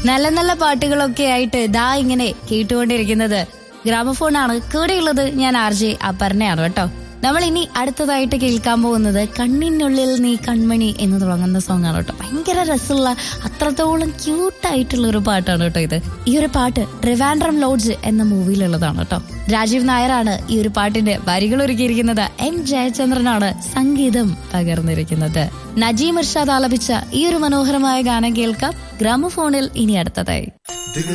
നല്ല നല്ല പാട്ടുകളൊക്കെ ആയിട്ട് ഇതാ ഇങ്ങനെ കേട്ടുകൊണ്ടിരിക്കുന്നത് ഗ്രാമഫോണാണ് കൂടെയുള്ളത് ഞാൻ ആർ ജെ അപർണയാണ് കേട്ടോ നമ്മൾ ഇനി അടുത്തതായിട്ട് കേൾക്കാൻ പോകുന്നത് കണ്ണിനുള്ളിൽ നീ കൺമണി എന്ന് തുടങ്ങുന്ന സോങ് ആണ് കേട്ടോ ഭയങ്കര രസമുള്ള അത്രത്തോളം ക്യൂട്ടായിട്ടുള്ള ഒരു പാട്ടാണ് കേട്ടോ ഇത് ഈ ഒരു പാട്ട് ട്രിവാൻഡ്രം ലോഡ്ജ് എന്ന മൂവിയിലുള്ളതാണ് കേട്ടോ രാജീവ് നായരാണ് ഈ ഒരു പാട്ടിന്റെ വരികൾ ഒരുക്കിയിരിക്കുന്നത് എം ജയചന്ദ്രനാണ് സംഗീതം പകർന്നിരിക്കുന്നത് നജീം ഇർഷാദ് ആലപിച്ച ഈ ഒരു മനോഹരമായ ഗാനം കേൾക്കാം ഗ്രാമഫോണിൽ ഇനി അടുത്തതായി